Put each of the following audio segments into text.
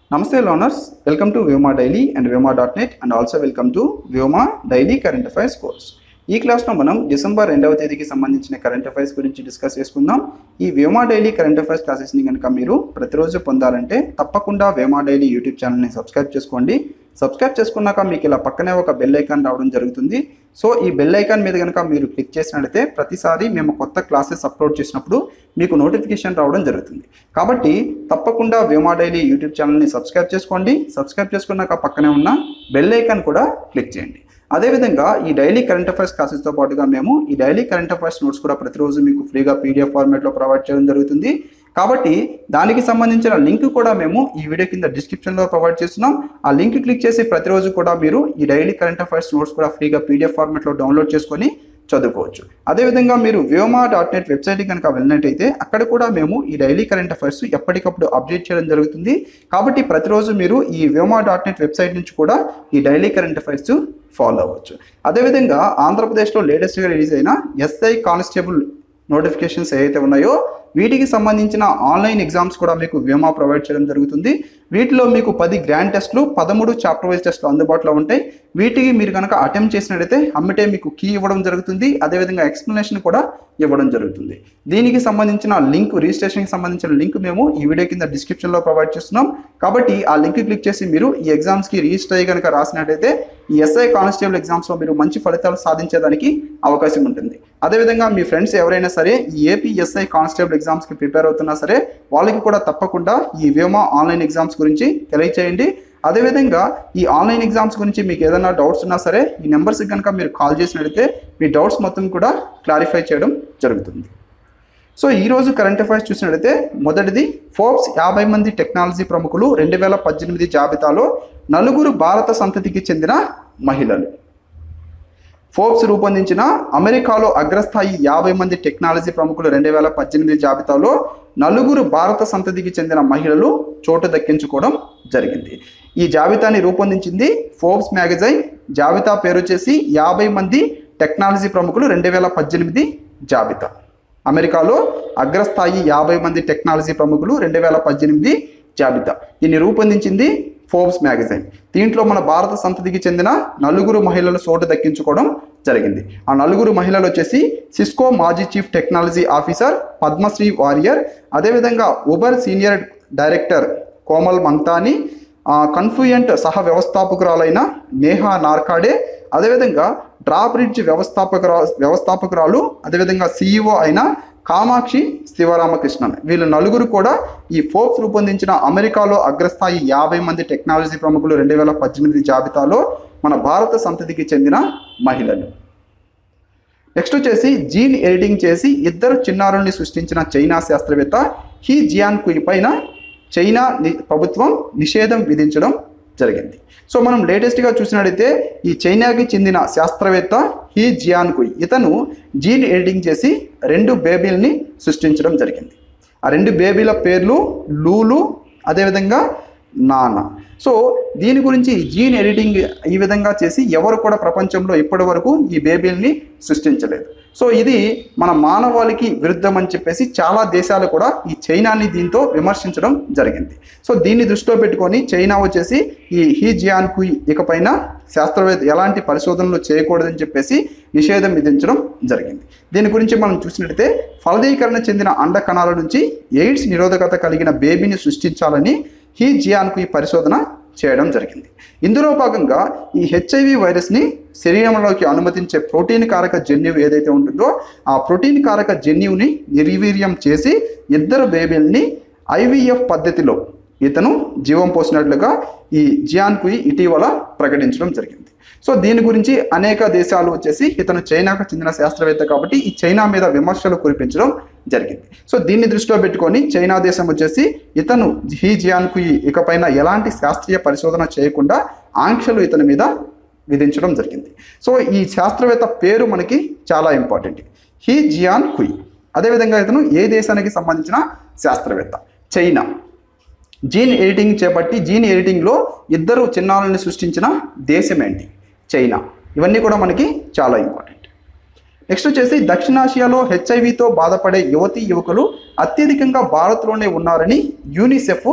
Namaste learners, welcome to Vyoma Daily and Vyoma.net and also welcome to Vyoma Daily Current Affairs course. ఈ క్లాస్లో మనం December రెండవ తేదీకి సంబంధించిన కరెంట్ అఫైర్స్ గురించి డిస్కస్ చేసుకుందాం ఈ వ్యోమా డైలీ కరెంట్ అఫైర్స్ క్లాసెస్ని కనుక మీరు ప్రతిరోజు పొందాలంటే తప్పకుండా వ్యోమా డైలీ యూట్యూబ్ ఛానల్ని సబ్స్క్రైబ్ చేసుకోండి సబ్స్క్రైబ్ చేసుకున్నాక మీకు ఇలా పక్కనే ఒక బెల్ ఐకాన్ రావడం జరుగుతుంది సో ఈ బెల్ ఐకాన్ మీద కనుక మీరు క్లిక్ చేసినట్లయితే ప్రతిసారి మేము కొత్త క్లాసెస్ అప్లోడ్ చేసినప్పుడు మీకు నోటిఫికేషన్ రావడం జరుగుతుంది కాబట్టి తప్పకుండా వ్యోమా డైలీ యూట్యూబ్ ఛానల్ని సబ్స్క్రైబ్ చేసుకోండి సబ్స్క్రైబ్ చేసుకున్నాక పక్కనే ఉన్న బెల్ ఐకాన్ కూడా క్లిక్ చేయండి అదేవిధంగా ఈ డైలీ కరెంట్ అఫైర్స్ క్లాసెస్తో పాటుగా మేము ఈ డైలీ కరెంట్ అఫైర్స్ నోట్స్ కూడా ప్రతిరోజు మీకు ఫ్రీగా పీడిఎఫ్ ఫార్మాట్లో ప్రొవైడ్ చేయడం జరుగుతుంది కాబట్టి దానికి సంబంధించిన లింక్ కూడా మేము ఈ వీడియో కింద డిస్క్రిప్షన్లో ప్రొవైడ్ చేస్తున్నాం ఆ లింక్ క్లిక్ చేసి ప్రతిరోజు కూడా మీరు ఈ డైలీ కరెంట్ అఫైర్స్ నోట్స్ కూడా ఫ్రీగా పీడిఎఫ్ ఫార్మాట్లో డౌన్లోడ్ చేసుకొని చదువుకోవచ్చు అదేవిధంగా మీరు వ్యోమా డాట్ నెట్ వెబ్సైట్కి కనుక వెళ్ళినట్టయితే అక్కడ కూడా మేము ఈ డైలీ కరెంట్ అఫైర్స్ ఎప్పటికప్పుడు అప్డేట్ చేయడం జరుగుతుంది కాబట్టి ప్రతిరోజు మీరు ఈ వ్యోమా డాట్ నెట్ వెబ్సైట్ నుంచి కూడా ఈ డైలీ కరెంట్ అఫైర్స్ ఫాలో అవ్వచ్చు అదేవిధంగా ఆంధ్రప్రదేశ్లో లేటెస్ట్గా రిలీజ్ అయిన ఎస్ఐ కానిస్టేబుల్ నోటిఫికేషన్స్ ఏవైతే ఉన్నాయో వీటికి సంబంధించిన ఆన్లైన్ ఎగ్జామ్స్ కూడా మీకు వ్యోమా ప్రొవైడ్ చేయడం జరుగుతుంది వీటిలో మీకు పది గ్రాండ్ టెస్ట్లు పదమూడు చాప్టర్ వైజ్ టెస్ట్లు అందుబాటులో ఉంటాయి వీటికి మీరు కనుక అటెంప్ట్ చేసినట్టయితే అమ్మటే మీకు కీ ఇవ్వడం జరుగుతుంది అదేవిధంగా ఎక్స్ప్లెనేషన్ కూడా ఇవ్వడం జరుగుతుంది దీనికి సంబంధించిన లింక్ రిజిస్ట్రేషన్కి సంబంధించిన లింక్ మేము ఈ వీడియో కింద డిస్క్రిప్షన్లో ప్రొవైడ్ చేస్తున్నాం కాబట్టి ఆ లింక్ క్లిక్ చేసి మీరు ఈ ఎగ్జామ్స్కి రిజిస్టర్ అయ్యి కనుక రాసినట్టయితే ఈ ఎస్ఐ కానిస్టేబుల్ ఎగ్జామ్స్లో మీరు మంచి ఫలితాలు సాధించేదానికి అవకాశం ఉంటుంది అదేవిధంగా మీ ఫ్రెండ్స్ ఎవరైనా సరే ఈ ఏపీ ఎస్ఐ కానిస్టేబుల్ ఎగ్జామ్స్కి ప్రిపేర్ అవుతున్నా సరే వాళ్ళకి కూడా తప్పకుండా ఈ వ్యోమా ఆన్లైన్ ఎగ్జామ్స్ గురించి తెలియచేయండి అదేవిధంగా ఈ ఆన్లైన్ ఎగ్జామ్స్ గురించి మీకు ఏదైనా డౌట్స్ ఉన్నా సరే ఈ నెంబర్స్కి కనుక మీరు కాల్ చేసినట్లయితే మీ డౌట్స్ మొత్తం కూడా క్లారిఫై చేయడం జరుగుతుంది సో ఈరోజు కరెంట్ అఫైర్స్ చూసినట్లయితే మొదటిది ఫోర్బ్స్ యాభై మంది టెక్నాలజీ ప్రముఖులు రెండు వేల పద్దెనిమిది జాబితాలో నలుగురు భారత సంతతికి చెందిన మహిళలు ఫోర్బ్స్ రూపొందించిన అమెరికాలో అగ్రస్థాయి యాభై మంది టెక్నాలజీ ప్రముఖులు రెండు వేల పద్దెనిమిది జాబితాలో నలుగురు భారత సంతతికి చెందిన మహిళలు చోటు దక్కించుకోవడం జరిగింది ఈ జాబితాని రూపొందించింది ఫోర్బ్స్ మ్యాగజైన్ జాబితా పేరు వచ్చేసి యాభై మంది టెక్నాలజీ ప్రముఖులు రెండు వేల పద్దెనిమిది జాబితా అమెరికాలో అగ్రస్థాయి యాభై మంది టెక్నాలజీ ప్రముఖులు రెండు వేల పద్దెనిమిది జాబితా దీన్ని రూపొందించింది ఫోర్బ్స్ మ్యాగజైన్ దీంట్లో మన భారత సంతతికి చెందిన నలుగురు మహిళలు చోటు దక్కించుకోవడం జరిగింది ఆ నలుగురు మహిళలు వచ్చేసి సిస్కో మాజీ chief technology officer Padmasree Warrior అదేవిధంగా Uber senior director Komal Mangtani Confluent సహ వ్యవస్థాపకురాలైన నేహా నార్కాడే అదేవిధంగా డ్రాబ్రిడ్జ్ వ్యవస్థాపకురా వ్యవస్థాపకురాలు అదేవిధంగా సీఈఓ అయిన కామాక్షి శివరామకృష్ణన్ వీళ్ళు నలుగురు కూడా ఈ ఫోర్బ్స్ రూపొందించిన అమెరికాలో అగ్రస్థాయి యాభై మంది టెక్నాలజీ ప్రముఖులు రెండు వేల పద్దెనిమిది జాబితాలో మన భారత సంతతికి చెందిన మహిళలు నెక్స్ట్ వచ్చేసి జీన్ ఎడిటింగ్ చేసి ఇద్దరు చిన్నారుల్ని సృష్టించిన చైనా శాస్త్రవేత్త హీ జియాన్ కుయ్ పైన చైనా ని- ప్రభుత్వం నిషేధం విధించడం జరిగింది సో మనం లేటెస్ట్గా చూసినట్టయితే ఈ చైనాకి చెందిన శాస్త్రవేత్త హీ జియాన్ కుయ్ ఇతను జీన్ ఎడిటింగ్ చేసి రెండు బేబీల్ని సృష్టించడం జరిగింది ఆ రెండు బేబీల పేర్లు లూలు అదేవిధంగా నాన్న సో దీని గురించి జీన్ ఎడిటింగ్ ఈ విధంగా చేసి ఎవరు కూడా ప్రపంచంలో ఇప్పటి వరకు ఈ బేబీల్ని సృష్టించలేదు సో ఇది మన మానవాళికి విరుద్ధం అని చెప్పేసి చాలా దేశాలు కూడా ఈ చైనాని దీంతో విమర్శించడం జరిగింది సో దీన్ని దృష్టిలో పెట్టుకొని చైనా వచ్చేసి ఈ హీ జియాన్కు ఇకపైన శాస్త్రవేత్త ఎలాంటి పరిశోధనలు చేయకూడదని చెప్పేసి నిషేధం విధించడం జరిగింది దీని గురించి మనం చూసినట్లయితే ఫలదీకరణ చెందిన అండ కణాల నుంచి ఎయిడ్స్ నిరోధకత కలిగిన బేబీని సృష్టించాలని హీ జియాన్కు ఈ పరిశోధన చేయడం జరిగింది ఇందులో భాగంగా ఈ హెచ్ఐవి వైరస్ని శరీరంలోకి అనుమతించే ప్రోటీన్ కారక జన్యువు ఏదైతే ఉంటుందో ఆ ప్రోటీన్ కారక జన్యువుని నిర్వీర్యం చేసి ఇద్దరు బేబీల్ని ఐవీఎఫ్ పద్ధతిలో ఇతను జీవం పోసినట్లుగా ఈ జియాన్కుయి ఇటీవల ప్రకటించడం జరిగింది సో దీని గురించి అనేక దేశాలు వచ్చేసి ఇతను చైనాకు చెందిన శాస్త్రవేత్త కాబట్టి ఈ చైనా మీద విమర్శలు కురిపించడం జరిగింది సో దీన్ని దృష్టిలో పెట్టుకొని చైనా దేశం వచ్చేసి ఇతను హీ జియాన్కుయి ఇకపైన ఎలాంటి శాస్త్రీయ పరిశోధన చేయకుండా ఆంక్షలు ఇతని మీద విధించడం జరిగింది సో ఈ శాస్త్రవేత్త పేరు మనకి చాలా ఇంపార్టెంట్ హీ జియాన్ కుయ్ అదేవిధంగా ఇతను ఏ దేశానికి సంబంధించిన శాస్త్రవేత్త చైనా జీన్ ఎడిటింగ్ చేపట్టి జీన్ ఎడిటింగ్లో ఇద్దరు చిన్నారుల్ని సృష్టించిన దేశం ఏంటి చైనా ఇవన్నీ కూడా మనకి చాలా ఇంపార్టెంట్ నెక్స్ట్ వచ్చేసి దక్షిణాసియాలో హెచ్ఐవితో బాధపడే యువతీ యువకులు అత్యధికంగా భారత్లోనే ఉన్నారని యూనిసెఫ్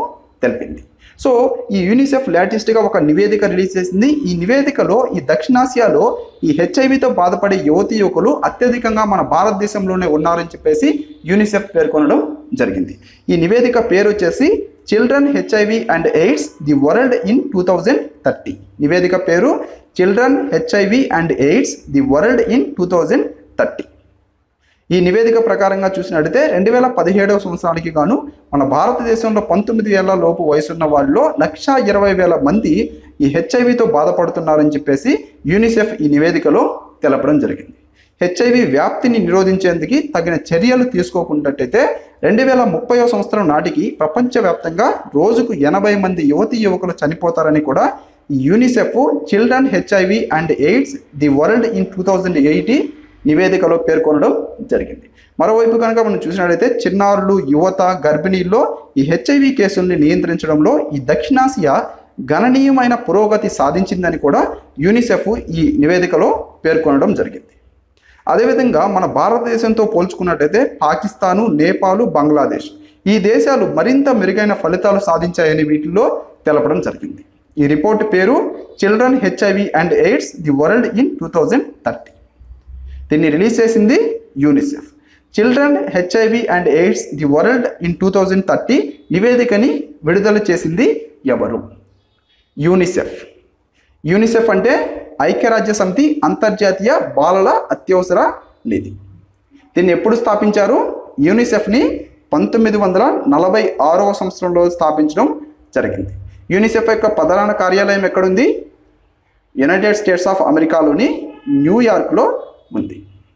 తెలిపింది సో ఈ యూనిసెఫ్ లేటెస్ట్గా ఒక నివేదిక రిలీజ్ చేసింది ఈ నివేదికలో ఈ దక్షిణాసియాలో ఈ హెచ్ఐవితో బాధపడే యువతి యువకులు అత్యధికంగా మన భారతదేశంలోనే ఉన్నారని చెప్పేసి యూనిసెఫ్ పేర్కొనడం జరిగింది ఈ నివేదిక పేరు వచ్చేసి children HIV and AIDS the world in two thousand thirty నివేదిక పేరు children HIV and AIDS the world in two thousand thirty ఈ నివేదిక ప్రకారంగా చూసినట్టయితే రెండు వేల పదిహేడవ సంవత్సరానికి గాను మన భారతదేశంలో పంతొమ్మిది ఏళ్ల లోపు వయసున్న వాళ్ళలో లక్ష ఇరవై వేల మంది ఈ హెచ్ఐవితో బాధపడుతున్నారని చెప్పేసి యూనిసెఫ్ ఈ నివేదికలో తెలపడం జరిగింది హెచ్ఐవి వ్యాప్తిని నిరోధించేందుకు తగిన చర్యలు తీసుకోకున్నట్టయితే రెండు వేల ముప్పై సంవత్సరం నాటికి ప్రపంచవ్యాప్తంగా రోజుకు ఎనభై మంది యువతి యువకులు చనిపోతారని కూడా ఈ UNICEF children HIV and AIDS the world in two thousand eighty నివేదికలో పేర్కొనడం జరిగింది మరోవైపు కనుక మనం చూసినట్లయితే చిన్నారులు యువత గర్భిణీల్లో ఈ హెచ్ఐవి కేసుల్ని నియంత్రించడంలో ఈ దక్షిణాసియా గణనీయమైన పురోగతి సాధించిందని కూడా యూనిసెఫ్ ఈ నివేదికలో పేర్కొనడం జరిగింది అదేవిధంగా మన భారతదేశంతో పోల్చుకున్నట్టయితే పాకిస్తాను నేపాలు బంగ్లాదేశ్ ఈ దేశాలు మరింత మెరుగైన ఫలితాలు సాధించాయని వీటిల్లో తెలపడం జరిగింది ఈ రిపోర్ట్ పేరు children HIV and AIDS the world in two thousand thirty దీన్ని రిలీజ్ చేసింది UNICEF children HIV and AIDS the world in two thousand thirty నివేదికని విడుదల చేసింది ఎవరు యూనిసెఫ్ యూనిసెఫ్ అంటే ఐక్యరాజ్య సమితి అంతర్జాతీయ బాలల అత్యవసర నిధి దీన్ని ఎప్పుడు స్థాపించారు యూనిసెఫ్ని పంతొమ్మిది వందల నలభై ఆరవ సంవత్సరంలో స్థాపించడం జరిగింది యూనిసెఫ్ యొక్క ప్రధాన కార్యాలయం ఎక్కడుంది యునైటెడ్ స్టేట్స్ ఆఫ్ అమెరికాలోని న్యూయార్క్లో ఉంది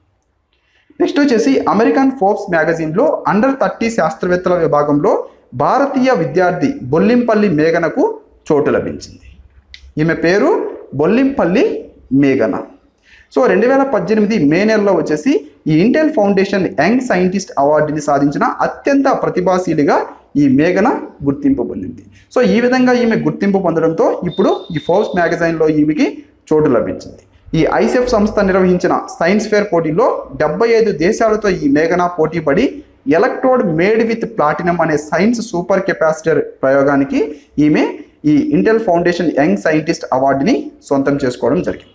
నెక్స్ట్ వచ్చేసి అమెరికన్ ఫోర్బ్స్ మ్యాగజైన్లో అండర్ థర్టీ శాస్త్రవేత్తల విభాగంలో భారతీయ విద్యార్థి బొల్లింపల్లి మేఘనకు చోటు లభించింది ఈమె పేరు బొల్లింపల్లి మేఘన సో రెండు వేల పద్దెనిమిది మే నెలలో వచ్చేసి ఈ ఇంటెల్ ఫౌండేషన్ యంగ్ సైంటిస్ట్ అవార్డుని సాధించిన అత్యంత ప్రతిభాశీలిగా ఈ మేఘన గుర్తింపు పొందింది సో ఈ విధంగా ఈమె గుర్తింపు పొందడంతో ఇప్పుడు ఈ ఫోర్బ్స్ మ్యాగజైన్లో ఈమెకి చోటు లభించింది ఈ ఐసెఫ్ సంస్థ నిర్వహించిన సైన్స్ ఫేర్ పోటీలో డెబ్బై ఐదు దేశాలతో ఈ మేఘన పోటీ పడి ఎలక్ట్రోడ్ మేడ్ విత్ ప్లాటినం అనే సైన్స్ సూపర్ కెపాసిటర్ ప్రయోగానికి ఈమె ఈ ఇంటెల్ ఫౌండేషన్ యంగ్ సైంటిస్ట్ అవార్డుని సొంతం చేసుకోవడం జరిగింది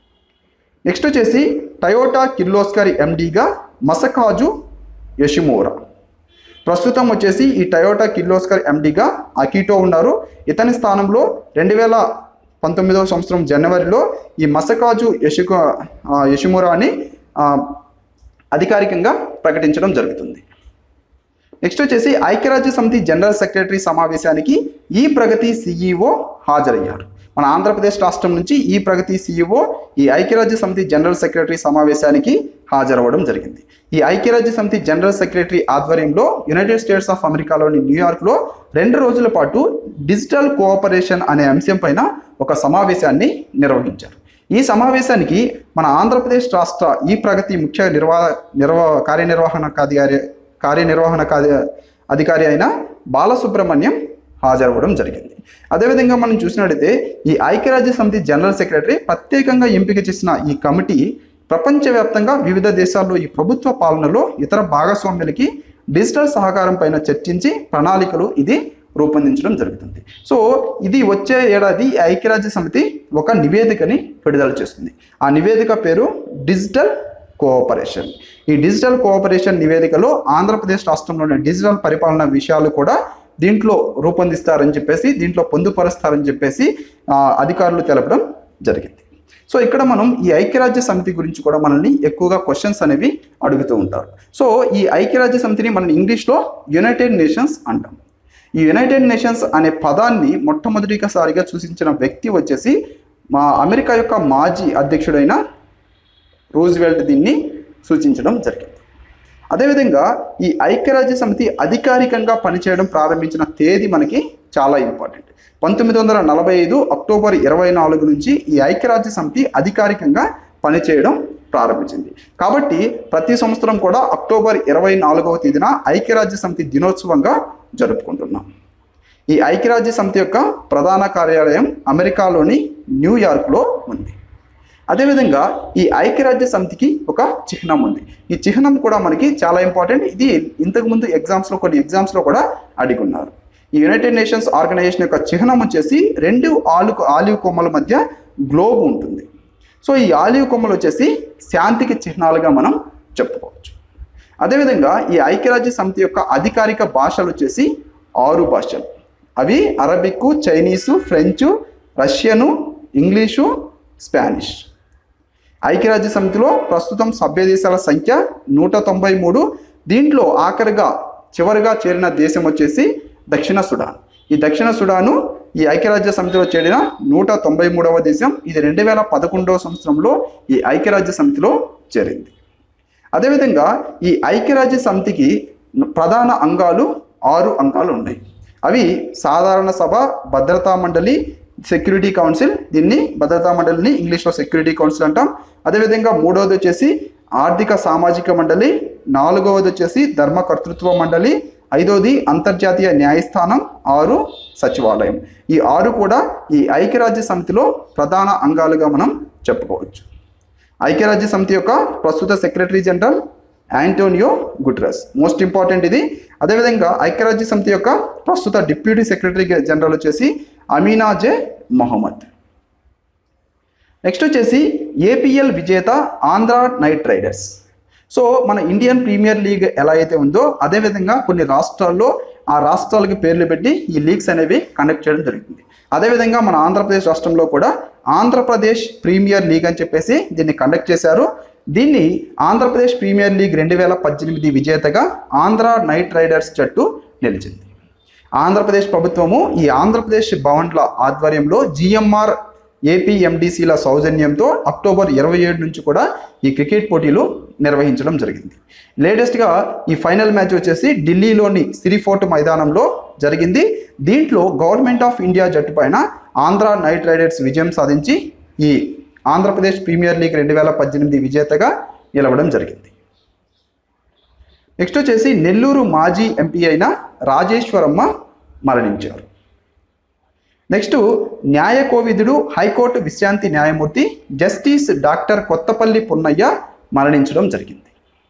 నెక్స్ట్ వచ్చేసి టయోటా కిర్లోస్కర్ ఎండీగా మసకాజు యషిమోరా ప్రస్తుతం వచ్చేసి ఈ టయోటా కిర్లోస్కర్ ఎండీగా అకీటో ఉన్నారు ఇతని స్థానంలో రెండు వేల పంతొమ్మిదవ సంవత్సరం జనవరిలో ఈ మసకాజు యశుక యషిమురాని ఆ, అధికారికంగా ప్రకటించడం జరుగుతుంది నెక్స్ట్ వచ్చేసి ఐక్యరాజ్య సమితి జనరల్ సెక్రటరీ సమావేశానికి ఈ ప్రగతి సిఈఓ హాజరయ్యారు మన ఆంధ్రప్రదేశ్ రాష్ట్రం నుంచి ఈ ప్రగతి సిఇఓ ఈ ఐక్యరాజ్య సమితి జనరల్ సెక్రటరీ సమావేశానికి హాజరవ్వడం జరిగింది ఈ ఐక్యరాజ్య సమితి జనరల్ సెక్రటరీ ఆధ్వర్యంలో యునైటెడ్ స్టేట్స్ ఆఫ్ అమెరికాలోని న్యూయార్క్లో రెండు రోజుల పాటు డిజిటల్ కోఆపరేషన్ అనే అంశం పైన ఒక సమావేశాన్ని నిర్వహించారు ఈ సమావేశానికి మన ఆంధ్రప్రదేశ్ రాష్ట్ర ఈ ప్రగతి ముఖ్య నిర్వా నిర్వా కార్యనిర్వహణాధికారి కార్యనిర్వహణ అధికారి అయిన బాలసుబ్రహ్మణ్యం హాజరవ్వడం జరిగింది అదేవిధంగా మనం చూసినట్టయితే ఈ ఐక్యరాజ్య సమితి జనరల్ సెక్రటరీ ప్రత్యేకంగా ఎంపిక చేసిన ఈ కమిటీ ప్రపంచవ్యాప్తంగా వివిధ దేశాల్లో ఈ ప్రభుత్వ పాలనలో ఇతర భాగస్వామ్యులకి డిజిటల్ సహకారం పైన చర్చించి ప్రణాళికలు ఇది రూపొందించడం జరుగుతుంది సో ఇది వచ్చే ఏడాది ఈ ఐక్యరాజ్య సమితి ఒక నివేదికని విడుదల చేస్తుంది ఆ నివేదిక పేరు డిజిటల్ కోఆపరేషన్ ఈ డిజిటల్ కోఆపరేషన్ నివేదికలో ఆంధ్రప్రదేశ్ రాష్ట్రంలోని డిజిటల్ పరిపాలన విషయాలు కూడా దీంట్లో రూపొందిస్తారని చెప్పేసి దీంట్లో పొందుపరుస్తారని చెప్పేసి ఆ, అధికారులు తెలపడం జరిగింది సో ఇక్కడ మనం ఈ ఐక్యరాజ్య సమితి గురించి కూడా మనల్ని ఎక్కువగా క్వశ్చన్స్ అనేవి అడుగుతూ ఉంటారు సో ఈ ఐక్యరాజ్య సమితిని మనం ఇంగ్లీష్లో యునైటెడ్ నేషన్స్ అంటాం ఈ యునైటెడ్ నేషన్స్ అనే పదాన్ని మొట్టమొదటిసారిగా సూచించిన వ్యక్తి వచ్చేసి మా అమెరికా యొక్క మాజీ అధ్యక్షుడైన రూజ్వెల్ట్ దీన్ని సూచించడం జరిగింది అదేవిధంగా ఈ ఐక్యరాజ్య సమితి అధికారికంగా పనిచేయడం ప్రారంభించిన తేదీ మనకి చాలా ఇంపార్టెంట్ పంతొమ్మిది వందల నలభై ఐదు అక్టోబర్ ఇరవై నాలుగు నుంచి ఈ ఐక్యరాజ్య సమితి అధికారికంగా పనిచేయడం ప్రారంభించింది కాబట్టి ప్రతి సంవత్సరం కూడా అక్టోబర్ ఇరవై నాలుగవ తేదీన ఐక్యరాజ్య సమితి దినోత్సవంగా జరుపుకుంటున్నాం ఈ ఐక్యరాజ్య సమితి యొక్క ప్రధాన కార్యాలయం అమెరికాలోని న్యూయార్క్లో ఉంది అదేవిధంగా ఈ ఐక్యరాజ్య సమితికి ఒక చిహ్నం ఉంది ఈ చిహ్నం కూడా మనకి చాలా ఇంపార్టెంట్ ఇది ఇంతకుముందు ఎగ్జామ్స్లో కొన్ని ఎగ్జామ్స్లో కూడా అడిగి ఉన్నారు ఈ యునైటెడ్ నేషన్స్ ఆర్గనైజేషన్ యొక్క చిహ్నం వచ్చేసి రెండు ఆలు ఆలివ్ కొమ్మల మధ్య గ్లోబ్ ఉంటుంది సో ఈ ఆలివ్ కొమ్మలు వచ్చేసి శాంతికి చిహ్నాలుగా మనం చెప్పుకోవచ్చు అదేవిధంగా ఈ ఐక్యరాజ్య సమితి యొక్క అధికారిక భాషలు వచ్చేసి ఆరు భాషలు అవి Arabic Chinese French Russian English Spanish ఐక్యరాజ్య సమితిలో ప్రస్తుతం సభ్య దేశాల సంఖ్య నూట తొంభై మూడు దీంట్లో ఆఖరిగా చివరిగా చేరిన దేశం వచ్చేసి దక్షిణ సుడాన్ ఈ దక్షిణ సుడాను ఈ ఐక్యరాజ్య సమితిలో చేరిన నూట తొంభై మూడవ దేశం ఇది రెండు వేల పదకొండవ సంవత్సరంలో ఈ ఐక్యరాజ్య సమితిలో చేరింది అదేవిధంగా ఈ ఐక్యరాజ్య సమితికి ప్రధాన అంగాలు ఆరు అంగాలు ఉన్నాయి అవి సాధారణ సభ భద్రతా మండలి సెక్యూరిటీ కౌన్సిల్ దీన్ని భద్రతా మండలిని ఇంగ్లీష్లో సెక్యూరిటీ కౌన్సిల్ అంటాం అదేవిధంగా మూడవది వచ్చేసి ఆర్థిక సామాజిక మండలి నాలుగవది వచ్చేసి ధర్మకర్తృత్వ మండలి ఐదవది అంతర్జాతీయ న్యాయస్థానం ఆరు సచివాలయం ఈ ఆరు కూడా ఈ ఐక్యరాజ్య సమితిలో ప్రధాన అంగాలుగా మనం చెప్పుకోవచ్చు ఐక్యరాజ్య సమితి యొక్క ప్రస్తుత secretary general Antonio Guterres most important ఇది అదేవిధంగా ఐక్యరాజ్య సమితి యొక్క ప్రస్తుత డిప్యూటీ సెక్రటరీ జనరల్ వచ్చేసి అమీనా జే మొహమ్మద్ నెక్స్ట్ వచ్చేసి ఏపీఎల్ విజేత ఆంధ్ర నైట్ రైడర్స్ సో మన ఇండియన్ ప్రీమియర్ లీగ్ ఎలా అయితే ఉందో అదేవిధంగా కొన్ని రాష్ట్రాల్లో ఆ రాష్ట్రాలకు పేర్లు పెట్టి ఈ లీగ్స్ అనేవి కండక్ట్ చేయడం జరుగుతుంది అదేవిధంగా మన ఆంధ్రప్రదేశ్ రాష్ట్రంలో కూడా ఆంధ్రప్రదేశ్ ప్రీమియర్ లీగ్ అని చెప్పేసి దీన్ని కండక్ట్ చేశారు దీన్ని ఆంధ్రప్రదేశ్ ప్రీమియర్ లీగ్ రెండు వేల పద్దెనిమిది విజేతగా ఆంధ్ర నైట్ రైడర్స్ జట్టు నిలిచింది ఆంధ్రప్రదేశ్ ప్రభుత్వము ఈ ఆంధ్రప్రదేశ్ భవన్ల ఆధ్వర్యంలో జిఎంఆర్ ఏపీఎండిసిల సౌజన్యంతో అక్టోబర్ ఇరవై ఏడు నుంచి కూడా ఈ క్రికెట్ పోటీలు నిర్వహించడం జరిగింది లేటెస్ట్గా ఈ ఫైనల్ మ్యాచ్ వచ్చేసి ఢిల్లీలోని సిరిఫోర్ట్ మైదానంలో జరిగింది దీంట్లో గవర్నమెంట్ ఆఫ్ ఇండియా జట్టు పైన ఆంధ్ర నైట్ రైడర్స్ విజయం సాధించి ఈ ఆంధ్రప్రదేశ్ ప్రీమియర్ లీగ్ రెండు వేల పద్దెనిమిది విజేతగా నిలవడం జరిగింది నెక్స్ట్ వచ్చేసి నెల్లూరు మాజీ ఎంపీ అయిన రాజేశ్వరమ్మ మరణించారు నెక్స్ట్ న్యాయ కోవిదుడు హైకోర్టు విశ్రాంతి న్యాయమూర్తి జస్టిస్ డాక్టర్ కొత్తపల్లి పున్నయ్య మరణించడం జరిగింది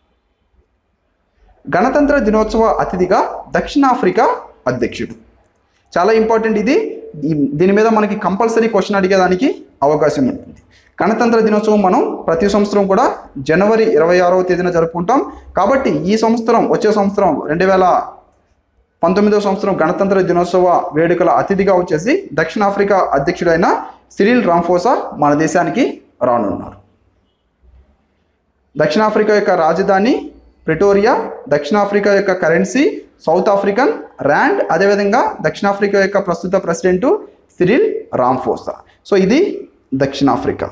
గణతంత్ర దినోత్సవ అతిథిగా దక్షిణాఫ్రికా అధ్యక్షుడు చాలా ఇంపార్టెంట్ ఇది ఈ- దీని మీద మనకి కంపల్సరీ క్వశ్చన్ అడిగేదానికి అవకాశం ఉంటుంది గణతంత్ర దినోత్సవం మనం ప్రతి సంవత్సరం కూడా జనవరి ఇరవై ఆరవ తేదీన జరుపుకుంటాం కాబట్టి ఈ సంవత్సరం వచ్చే సంవత్సరం రెండు వేల పంతొమ్మిదవ సంవత్సరం గణతంత్ర దినోత్సవ వేడుకల అతిథిగా వచ్చేసి దక్షిణాఫ్రికా అధ్యక్షుడైన సిరిల్ రాంఫోసా మన దేశానికి రానున్నారు దక్షిణాఫ్రికా యొక్క రాజధాని ప్రిటోరియా దక్షిణాఫ్రికా యొక్క కరెన్సీ సౌత్ ఆఫ్రికన్ ర్యాండ్ అదేవిధంగా దక్షిణాఫ్రికా యొక్క ప్రస్తుత ప్రెసిడెంట్ సిరిల్ రాంఫోసా సో ఇది దక్షిణాఫ్రికా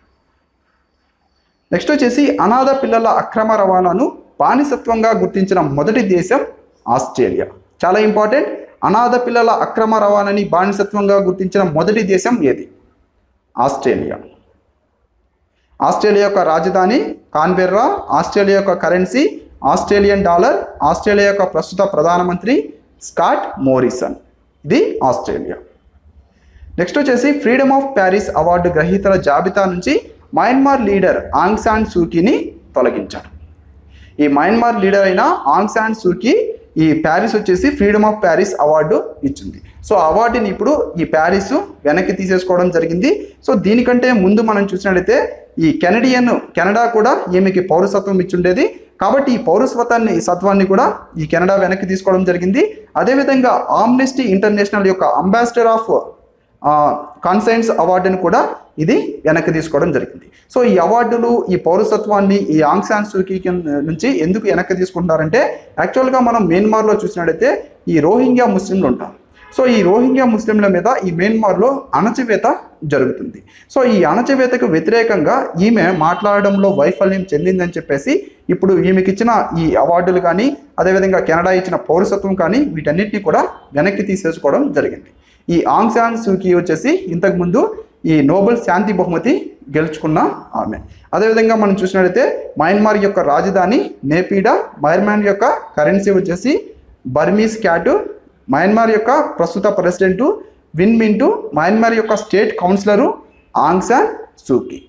నెక్స్ట్ వచ్చేసి అనాథ పిల్లల అక్రమ రవాణాను బానిసత్వంగా గుర్తించిన మొదటి దేశం ఆస్ట్రేలియా చాలా ఇంపార్టెంట్ అనాథ పిల్లల అక్రమ రవాణాని బానిసత్వంగా గుర్తించిన మొదటి దేశం ఏది ఆస్ట్రేలియా ఆస్ట్రేలియా యొక్క రాజధాని కాన్బెర్రా ఆస్ట్రేలియా యొక్క కరెన్సీ ఆస్ట్రేలియన్ డాలర్ ఆస్ట్రేలియా యొక్క ప్రస్తుత ప్రధానమంత్రి స్కాట్ మోరిసన్ ఇది ఆస్ట్రేలియా నెక్స్ట్ వచ్చేసి ఫ్రీడమ్ ఆఫ్ ప్యారిస్ అవార్డు గ్రహీతల జాబితా నుంచి మయన్మార్ లీడర్ ఆంగ్ సాన్ సూకీని తొలగించారు ఈ మయన్మార్ లీడర్ అయిన ఆంగ్ సాన్ సూకీ ఈ ప్యారిస్ వచ్చేసి ఫ్రీడమ్ ఆఫ్ ప్యారిస్ అవార్డు ఇచ్చింది సో ఆ అవార్డుని ఇప్పుడు ఈ ప్యారిస్ వెనక్కి తీసేసుకోవడం జరిగింది సో దీనికంటే ముందు మనం చూసినట్లయితే ఈ కెనడియన్ కెనడా కూడా ఈమెకి పౌరసత్వం ఇచ్చుండేది కాబట్టి ఈ పౌరసత్వాన్ని సత్వాన్ని కూడా ఈ కెనడా వెనక్కి తీసుకోవడం జరిగింది అదేవిధంగా ఆమ్నెస్టీ ఇంటర్నేషనల్ యొక్క అంబాసిడర్ ఆఫ్ కాన్సైన్స్ అవార్డుని కూడా ఇది వెనక్కి తీసుకోవడం జరిగింది సో ఈ అవార్డులు ఈ పౌరసత్వాన్ని ఈ ఆంగ్ సాన్ సూకీ కింద నుంచి ఎందుకు వెనక్కి తీసుకుంటున్నారంటే యాక్చువల్గా మనం మయన్మార్లో చూసినట్టయితే ఈ రోహింగ్యా ముస్లింలు ఉంటారు సో ఈ రోహింగ్యా ముస్లింల మీద ఈ మయన్మార్లో అణచివేత జరుగుతుంది సో ఈ అణచివేతకు వ్యతిరేకంగా ఈమె మాట్లాడడంలో వైఫల్యం చెందిందని చెప్పేసి ఇప్పుడు ఈమెకి ఇచ్చిన ఈ అవార్డులు కానీ అదేవిధంగా కెనడా ఇచ్చిన పౌరసత్వం కానీ వీటన్నిటిని కూడా వెనక్కి తీసేసుకోవడం జరిగింది ఈ ఆంగ్ సాన్ సూకీ వచ్చేసి ఇంతకుముందు ఈ నోబెల్ శాంతి బహుమతి గెలుచుకున్న ఆమె అదేవిధంగా మనం చూసినట్లయితే మయన్మార్ యొక్క రాజధాని నేపీడా మయన్మార్ యొక్క కరెన్సీ వచ్చేసి బర్మీస్ క్యాటు మయన్మార్ యొక్క ప్రస్తుత ప్రెసిడెంట్ విన్ మింటు మయన్మార్ యొక్క state counsellor Aung San Suu Kyi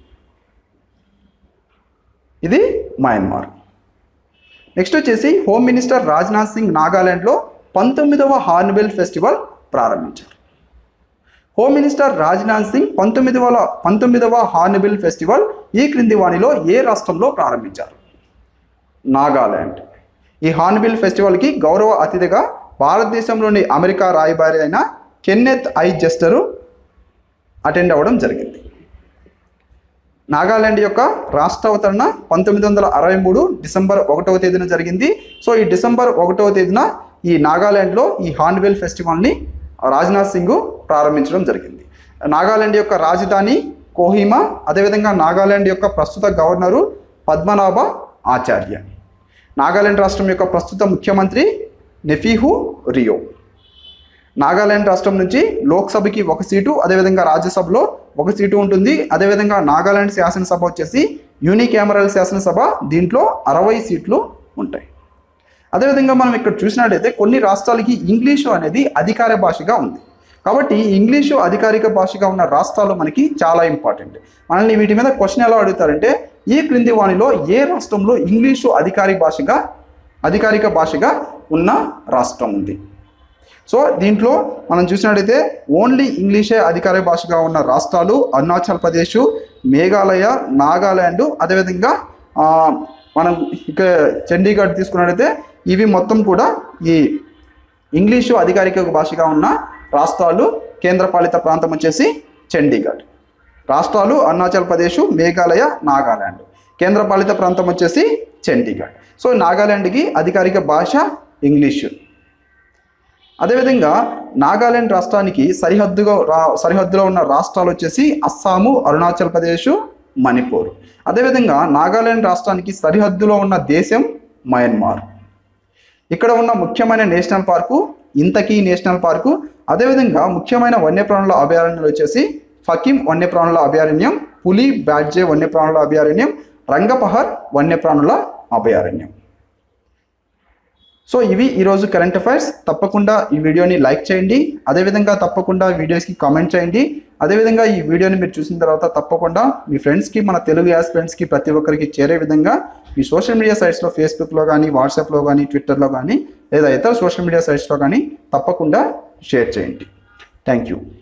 ఇది మయన్మార్ నెక్స్ట్ వచ్చేసి హోమ్ మినిస్టర్ రాజ్నాథ్ సింగ్ నాగాలాండ్లో పంతొమ్మిదవ హార్న్బిల్ ఫెస్టివల్ ప్రారంభించారు హోమ్ మినిస్టర్ రాజ్నాథ్ సింగ్ పంతొమ్మిది వందల పంతొమ్మిదవ హార్న్బిల్ ఫెస్టివల్ ఈ క్రింది వాణిలో ఏ రాష్ట్రంలో ప్రారంభించారు నాగాలాండ్ ఈ హార్న్బిల్ ఫెస్టివల్కి గౌరవ అతిథిగా భారతదేశంలోని అమెరికా రాయబారి అయిన కెన్నెత్ ఐ జస్టరు అటెండ్ అవ్వడం జరిగింది నాగాలాండ్ యొక్క రాష్ట్ర అవతరణ పంతొమ్మిది వందల అరవై మూడు డిసెంబర్ ఒకటవ తేదీన జరిగింది సో ఈ డిసెంబర్ ఒకటవ తేదీన ఈ నాగాలాండ్లో ఈ హార్న్బిల్ ఫెస్టివల్ని రాజ్నాథ్ సింగ్ ప్రారంభించడం జరిగింది నాగాలాండ్ యొక్క రాజధాని కోహిమా అదేవిధంగా నాగాలాండ్ యొక్క ప్రస్తుత గవర్నరు పద్మనాభ ఆచార్య నాగాలాండ్ రాష్ట్రం యొక్క ప్రస్తుత ముఖ్యమంత్రి నెఫీహు రియో నాగాలాండ్ రాష్ట్రం నుంచి లోక్సభకి ఒక సీటు అదేవిధంగా రాజ్యసభలో ఒక సీటు ఉంటుంది అదేవిధంగా నాగాలాండ్ శాసనసభ వచ్చేసి యూనికామరల్ శాసనసభ దీంట్లో అరవై సీట్లు ఉంటాయి అదేవిధంగా మనం ఇక్కడ చూసినట్టయితే కొన్ని రాష్ట్రాలకి ఇంగ్లీషు అనేది అధికార భాషగా ఉంది కాబట్టి ఇంగ్లీషు అధికారిక భాషగా ఉన్న రాష్ట్రాలు మనకి చాలా ఇంపార్టెంట్ మనల్ని వీటి మీద క్వశ్చన్ ఎలా అడుగుతారంటే ఈ క్రింది వాణిలో ఏ రాష్ట్రంలో ఇంగ్లీషు అధికారిక భాషగా అధికారిక భాషగా ఉన్న రాష్ట్రం ఉంది సో దీంట్లో మనం చూసినట్టయితే ఓన్లీ ఇంగ్లీషే అధికారిక భాషగా ఉన్న రాష్ట్రాలు అరుణాచల్ ప్రదేశ్ మేఘాలయ నాగాలాండ్ అదేవిధంగా ఆ, మనం ఇక చండీగఢ్ తీసుకున్నట్టయితే ఇవి మొత్తం కూడా ఈ ఇంగ్లీషు అధికారిక భాషగా ఉన్న రాష్ట్రాలు కేంద్రపాలిత ప్రాంతం వచ్చేసి చండీగఢ్ రాష్ట్రాలు అరుణాచల్ ప్రదేశ్ మేఘాలయ నాగాలాండ్ కేంద్రపాలిత ప్రాంతం వచ్చేసి చండీగఢ్ సో నాగాలాండ్కి అధికారిక భాష ఇంగ్లీషు అదేవిధంగా నాగాలాండ్ రాష్ట్రానికి సరిహద్దుగా రా సరిహద్దులో ఉన్న రాష్ట్రాలు వచ్చేసి అస్సాము అరుణాచల్ ప్రదేశ్ మణిపూర్ అదేవిధంగా నాగాలాండ్ రాష్ట్రానికి సరిహద్దులో ఉన్న దేశం మయన్మార్ ఇక్కడ ఉన్న ముఖ్యమైన నేషనల్ పార్కు ఇంతకీ నేషనల్ పార్కు అదేవిధంగా ముఖ్యమైన వన్యప్రాణుల అభయారణ్యాలు వచ్చేసి ఫకీం వన్యప్రాణుల అభయారణ్యం పులి బ్యాడ్జే వన్యప్రాణుల అభయారణ్యం రంగపహర్ వన్యప్రాణుల అభయారణ్యం సో ఇవి ఈరోజు కరెంట్ అఫైర్స్ తప్పకుండా ఈ వీడియోని లైక్ చేయండి అదేవిధంగా తప్పకుండా వీడియోస్కి కామెంట్ చేయండి అదేవిధంగా ఈ వీడియోని మీరు చూసిన తర్వాత తప్పకుండా మీ ఫ్రెండ్స్కి మన తెలుగు యాస్ ఫ్రెండ్స్కి ప్రతి ఒక్కరికి చేరే విధంగా మీ సోషల్ మీడియా సైట్స్లో ఫేస్బుక్లో కానీ వాట్సాప్లో కానీ ట్విట్టర్లో కానీ లేదా ఇతర సోషల్ మీడియా సైట్స్లో కానీ తప్పకుండా షేర్ చేయండి థ్యాంక్ యూ